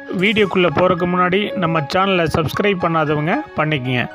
வீடியோக்குள்ளே போகிறதுக்கு முன்னாடி நம்ம சேனலை சப்ஸ்கிரைப் பண்ணாதவங்க பண்ணிக்கங்க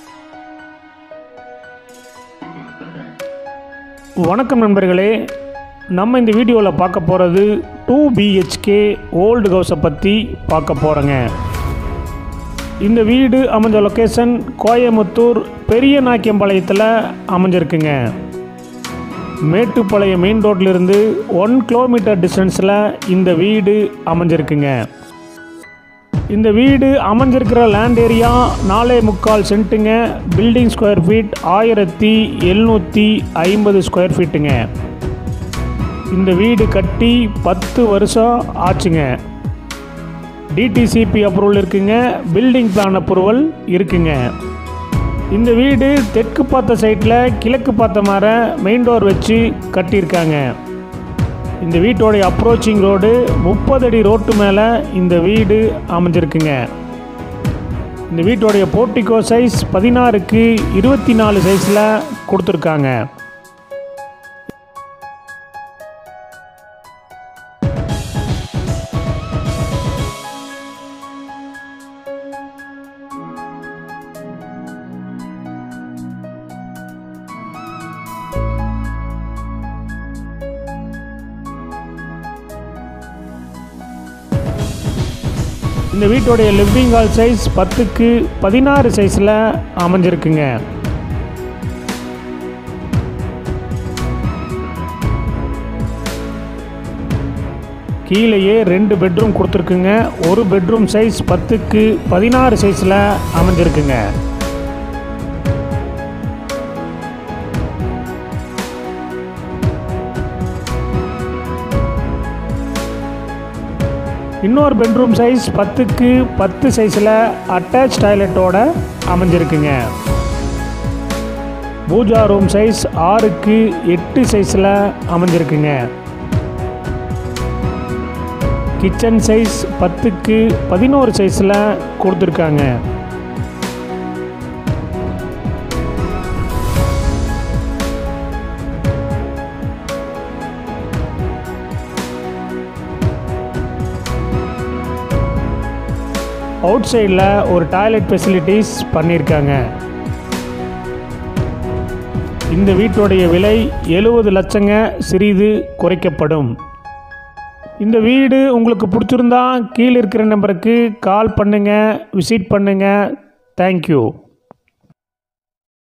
வணக்கம் நண்பர்களே நம்ம இந்த வீடியோவில் பார்க்க போகிறது டூ பிஹெச்கே ஓல்டு ஹவுஸை பற்றி பார்க்க போகிறோங்க இந்த வீடு அமைஞ்ச லொக்கேஷன் கோயமுத்தூர் பெரிய நாக்கியம்பாளையத்தில் அமைஞ்சிருக்குங்க மேட்டுப்பாளையம் மெயின் ரோட்லேருந்து ஒன் கிலோமீட்டர் டிஸ்டன்ஸில் இந்த வீடு அமைஞ்சிருக்குங்க இந்த வீடு அமைஞ்சிருக்கிற லேண்ட் ஏரியா நாலே முக்கால் சென்ட்டுங்க பில்டிங் ஸ்கொயர் ஃபீட் ஆயிரத்தி எழுநூற்றி ஐம்பது ஸ்கொயர் ஃபீட்டுங்க இந்த வீடு கட்டி பத்து வருஷம் ஆச்சுங்க டிடிசிபி அப்ரூவல் இருக்குங்க பில்டிங் பிளான் அப்ரூவல் இருக்குங்க இந்த வீடு தெற்கு பார்த்த சைட்டில் கிழக்கு பார்த்த மாதிரி மெயின் டோர் வச்சு கட்டியிருக்காங்க இந்த வீட்டோடைய அப்ரோச்சிங் ரோடு முப்பது அடி ரோட்டு மேலே இந்த வீடு அமைஞ்சிருக்குங்க இந்த வீட்டோடைய போர்ட்டிகோ சைஸ் பதினாறுக்கு இருபத்தி நாலு சைஸில் கொடுத்துருக்காங்க இந்த வீட்டோடைய லிவிங் ஹால் சைஸ் பத்துக்கு பதினாறு சைஸில் அமைஞ்சிருக்குங்க கீழேயே ரெண்டு பெட்ரூம் கொடுத்துருக்குங்க ஒரு பெட்ரூம் சைஸ் பத்துக்கு பதினாறு சைஸில் அமைஞ்சிருக்குங்க இன்னொரு பெட்ரூம் சைஸ் பத்துக்கு பத்து சைஸில் அட்டாச் டாய்லெட்டோட அமைஞ்சிருக்குங்க பூஜா ரூம் சைஸ் ஆறுக்கு எட்டு சைஸில் அமைஞ்சிருக்குங்க கிச்சன் சைஸ் பத்துக்கு பதினோரு சைஸில் கொடுத்துருக்காங்க அவுட் சைடில் ஒரு டாய்லெட் ஃபெசிலிட்டிஸ் பண்ணியிருக்காங்க இந்த வீட்டுடைய விலை எழுபது லட்சங்க சிறிது குறைக்கப்படும் இந்த வீடு உங்களுக்கு பிடிச்சிருந்தா கீழே இருக்கிற நம்பருக்கு கால் பண்ணுங்கள் விசிட் பண்ணுங்கள் தேங்க்யூ